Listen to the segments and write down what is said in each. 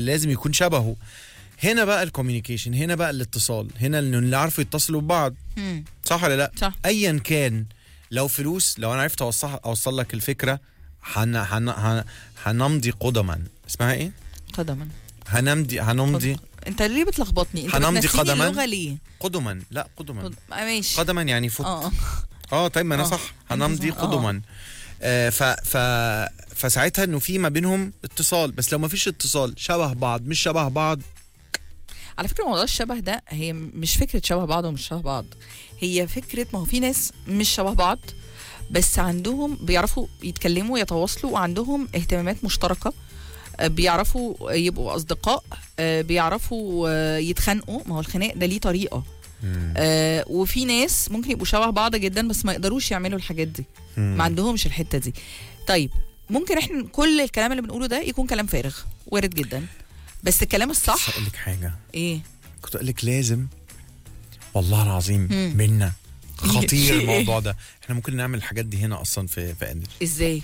لازم يكون شبهه هنا بقى الكوميونيكيشن هنا بقى الاتصال هنا انه اللي عارفوا يتصلوا ببعض مم. صح ولا لا صح ايا كان لو فلوس لو انا عرفت اوصل اوصل لك الفكره هن هن هن هنمضي قدما اسمها ايه قدما هنمضي هنمضي انت ليه بتلخبطني انت هنمضي بتنسيني قدماً. اللغه ليه قدما لا قدما قد- آه، ماشي قدما يعني فوت اه اه طيب ما انا آه. صح هنمضي أنت صح. آه. قدما آه ف ف فساعتها انه في ما بينهم اتصال بس لو ما فيش اتصال شبه بعض مش شبه بعض على فكره موضوع الشبه ده هي مش فكره شبه بعض ومش شبه بعض هي فكره ما هو في ناس مش شبه بعض بس عندهم بيعرفوا يتكلموا يتواصلوا وعندهم اهتمامات مشتركه آه، بيعرفوا يبقوا اصدقاء آه، بيعرفوا آه، يتخانقوا ما هو الخناق ده ليه طريقه آه، وفي ناس ممكن يبقوا شبه بعض جدا بس ما يقدروش يعملوا الحاجات دي ما عندهمش الحته دي طيب ممكن احنا كل الكلام اللي بنقوله ده يكون كلام فارغ وارد جدا بس الكلام بس الصح اقول لك حاجه ايه كنت اقول لك لازم والله العظيم مم. منا في خطير إيه؟ الموضوع ده احنا ممكن نعمل الحاجات دي هنا اصلا في في انرجي ازاي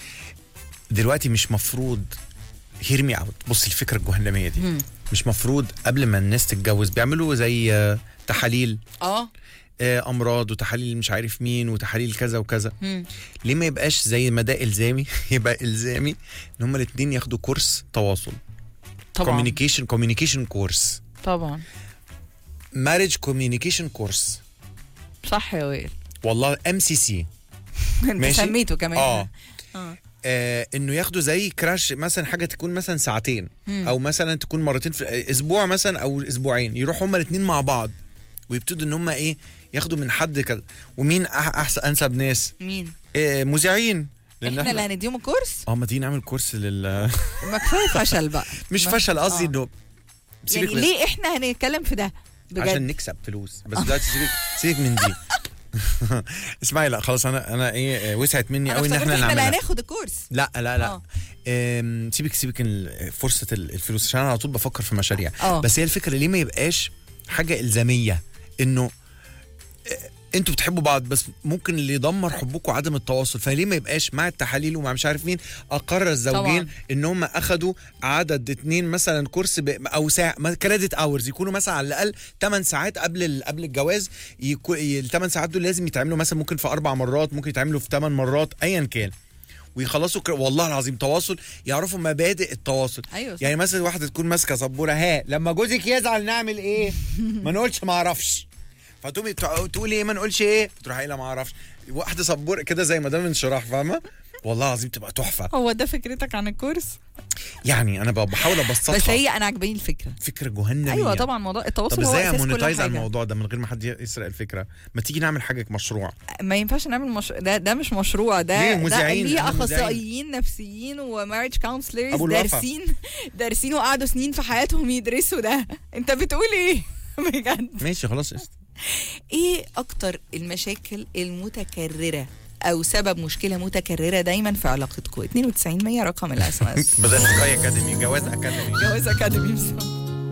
دلوقتي مش مفروض هيرمي اوت بص الفكره الجهنميه دي مم. مش مفروض قبل ما الناس تتجوز بيعملوا زي آه، تحاليل اه آه، امراض وتحاليل مش عارف مين وتحاليل كذا وكذا مم. ليه ما يبقاش زي ما ده الزامي يبقى الزامي ان هما الاثنين ياخدوا كورس تواصل طبعا كوميونيكيشن كوميونيكيشن كورس طبعا ماريج كوميونيكيشن كورس صح يا وائل والله ام سي سي انت ماشي. سميته كمان اه اه آه انه ياخدوا زي كراش مثلا حاجه تكون مثلا ساعتين مم. او مثلا تكون مرتين في اسبوع مثلا او اسبوعين يروحوا هما الاثنين مع بعض ويبتدوا ان هما ايه ياخدوا من حد كذا ومين أح- احسن انسب ناس مين آه مذيعين لان احنا اللي هنديهم الكورس اه ما تيجي نعمل كورس لل ما كفايه فشل بقى مش ما- فشل قصدي آه. انه يعني سيبك من- ليه احنا هنتكلم في ده عشان بجد نكسب فلوس بس دلوقتي سيبك سيبك من دي اسمعي لا خلاص انا انا ايه آه، وسعت مني انا قوي ان افتكرت احنا احنا اللي نعملها هناخد الكورس لا لا لا آه. أم، سيبك سيبك ال- فرصه ال- الفلوس عشان انا على طول بفكر في مشاريع اه بس هي الفكره ليه ما يبقاش حاجه الزاميه انه آه، انتوا بتحبوا بعض بس ممكن اللي يدمر حبكم عدم التواصل فليه ما يبقاش مع التحاليل ومع مش عارف مين اقر الزوجين طبعاً. ان هم اخدوا عدد اتنين مثلا كورس ب... او ساعه كريدت اورز يكونوا مثلا على الاقل 8 ساعات قبل ال... قبل الجواز يكو... ال 8 ساعات دول لازم يتعملوا مثلا ممكن في اربع مرات ممكن يتعملوا في 8 مرات ايا كان ويخلصوا ك... والله العظيم تواصل يعرفوا مبادئ التواصل ايوه صح. يعني مثلا واحده تكون ماسكه سبوره ها لما جوزك يزعل نعمل ايه ما نقولش ما اعرفش فتقومي تع- تقولي ايه ما نقولش ايه تروح قايله ما اعرفش واحده سبوره كده زي مدام انشراح فاهمه والله العظيم تبقى تحفه هو ده فكرتك عن الكورس يعني انا ب- بحاول ابسطها بس هي انا عجباني الفكره فكره جهنميه ايوه طبعا موضوع طب التواصل هو ازاي اساس كل امونيتايز على حاجه الموضوع ده من غير ما حد يسرق الفكره ما تيجي نعمل حاجه مشروع ما ينفعش نعمل مش... ده ده مش مشروع ده ليه؟ ده مذيعين، ليه إحنا مذيعين. اخصائيين نفسيين ومارج كونسلرز أبو الوفا. دارسين دارسين وقعدوا سنين في حياتهم يدرسوا ده انت بتقول ايه بجد ماشي خلاص است- ايه اكتر المشاكل المتكرره او سبب مشكله متكرره دايما في علاقتكم 92 100 رقم الاس ام اس بدات سكاي اكاديمي جواز اكاديمي جواز اكاديمي بصراحة.